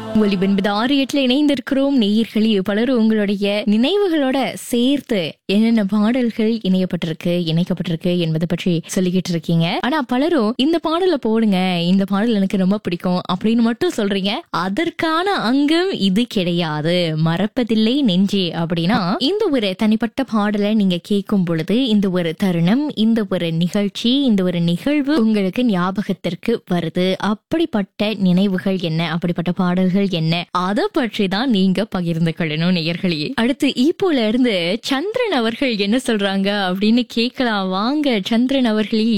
ஒலிபென்பது ஆறு எட்டுல இணைந்திருக்கிறோம் நேயர்களே பலரும் உங்களுடைய நினைவுகளோட சேர்த்து என்னென்ன பாடல்கள் இணையப்பட்டிருக்கு இணைக்கப்பட்டிருக்கு என்பதை பற்றி சொல்லிக்கிட்டு இருக்கீங்க ஆனா பலரும் இந்த பாடலை போடுங்க இந்த பாடல் எனக்கு ரொம்ப பிடிக்கும் அப்படின்னு மட்டும் சொல்றீங்க அதற்கான அங்கம் இது கிடையாது மறப்பதில்லை நெஞ்சே அப்படின்னா இந்த ஒரு தனிப்பட்ட பாடலை நீங்க கேட்கும் பொழுது இந்த ஒரு தருணம் இந்த ஒரு நிகழ்ச்சி இந்த ஒரு நிகழ்வு உங்களுக்கு ஞாபகத்திற்கு வருது அப்படிப்பட்ட நினைவுகள் என்ன அப்படிப்பட்ட பாடல்கள் என்ன அதை பற்றி தான் நீங்க பகிர்ந்து கொள்ளணும் நேயர்களே அடுத்து ஈப்போல இருந்து சந்திரன் அவர்கள் என்ன சொல்றாங்க அப்படின்னு கேட்கலாம் வாங்க சந்திரன் அவர்களே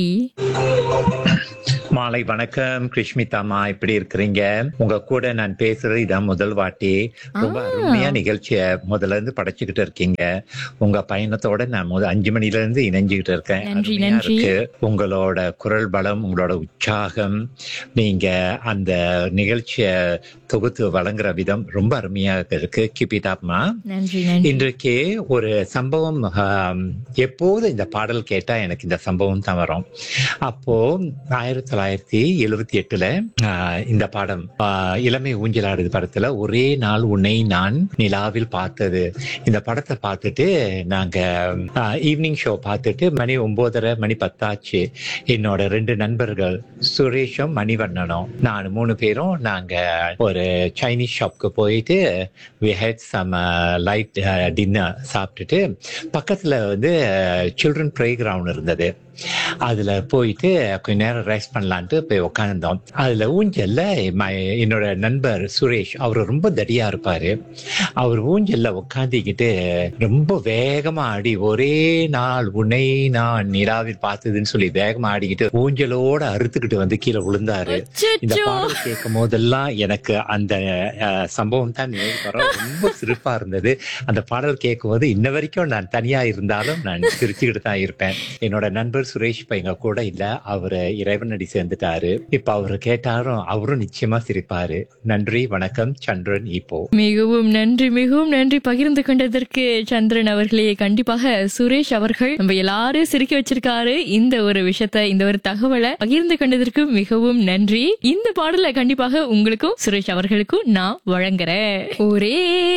மாலை வணக்கம் கிருஷ்மிதாமா எப்படி இருக்கிறீங்க உங்க கூட நான் பேசுறது இதான் முதல் வாட்டி ரொம்ப அருமையா நிகழ்ச்சிய முதல்ல இருந்து படைச்சுக்கிட்டு இருக்கீங்க உங்க பயணத்தோட நான் முத அஞ்சு மணில இருந்து இணைஞ்சுக்கிட்டு இருக்கேன் நன்றி, அருமையா நன்றி. இருக்கு உங்களோட குரல் பலம் உங்களோட உற்சாகம் நீங்க அந்த நிகழ்ச்சிய தொகுத்து வழங்குற விதம் ரொம்ப அருமையா இருக்கு கிபிதாப்மா நன்றி நன்றி இன்றைக்கு ஒரு சம்பவம் ஆம், எப்போது இந்த பாடல் கேட்டா எனக்கு இந்த சம்பவம் தான் வரும் அப்போ ஆயிரத்தி தொள்ளாயிரத்தி எழுவத்தி எட்டுல ஆ, இந்த பாடம் ஆ, இளமை ஊஞ்சலாடுது படத்துல ஒரே நாள் உன்னை நான் நிலாவில் பார்த்தது இந்த படத்தை பார்த்துட்டு நாங்க ஈவினிங் ஷோ பார்த்துட்டு மணி ஒன்பதரை மணி பத்தாச்சு என்னோட ரெண்டு நண்பர்கள் சுரேஷும் மணிவண்ணனும் நான் மூணு பேரும் நாங்க ஒரு சைனீஸ் ஷாப்க்கு போயிட்டு we had some uh, light uh, dinner சாப்பிட்டுட்டு பக்கத்துல வந்து சில்ட்ரன் ப்ளே கிரவுண்ட் இருந்தது அதுல போயிட்டு கொஞ்ச நேரம் ரெஸ்ட் பண்ணலான்ட்டு போய் உட்காந்துருந்தோம் அதுல ஊஞ்சல்ல my- என்னோட நண்பர் சுரேஷ் அவர் ரொம்ப தடியா இருப்பாரு அவர் ஊஞ்சல்ல உட்காந்துக்கிட்டு ரொம்ப வேகமா ஆடி ஒரே நாள் உன்னை நான் நிலாவில் பார்த்ததுன்னு சொல்லி வேகமா ஆடிக்கிட்டு ஊஞ்சலோட அறுத்துக்கிட்டு வந்து கீழே விழுந்தாரு இந்த அச்சச்சோ. பாடல் கேட்கும் போதெல்லாம் எனக்கு அந்த அஹ், சம்பவம் தான் நினைவு வரும் ரொம்ப சிறப்பா இருந்தது அந்த பாடல் கேட்கும் போது இன்ன வரைக்கும் நான் தனியா இருந்தாலும் நான் சிரிச்சுக்கிட்டு தான் இருப்பேன் என்னோட நண்பர் சுரேஷ் இப்ப எங்க கூட இல்ல அவரு இறைவனடி சேர்ந்துட்டாரு இப்ப அவரு கேட்டாரும் அவரும் நிச்சயமா சிரிப்பாரு நன்றி வணக்கம் சந்திரன் இப்போ மிகவும் நன்றி மிகவும் நன்றி பகிர்ந்து கொண்டதற்கு சந்திரன் அவர்களே கண்டிப்பாக சுரேஷ் அவர்கள் நம்ம எல்லாரும் சிரிக்க வச்சிருக்காரு இந்த ஒரு விஷயத்த இந்த ஒரு தகவலை பகிர்ந்து கொண்டதற்கு மிகவும் நன்றி இந்த பாடலை கண்டிப்பாக உங்களுக்கும் சுரேஷ் அவர்களுக்கும் நான் வழங்குறேன் ஒரே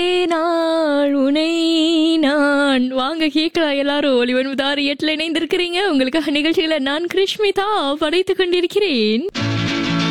நாள் உனை நான் வாங்க கேட்கலாம் எல்லாரும் ஒளிவன் உதாரி எட்டுல இணைந்திருக்கிறீங்க உங்களுக்காக நிகழ்ச்சிகளை நான் கிருஷ்மிதா படைத்துக் கொண்டிருக்கிறேன்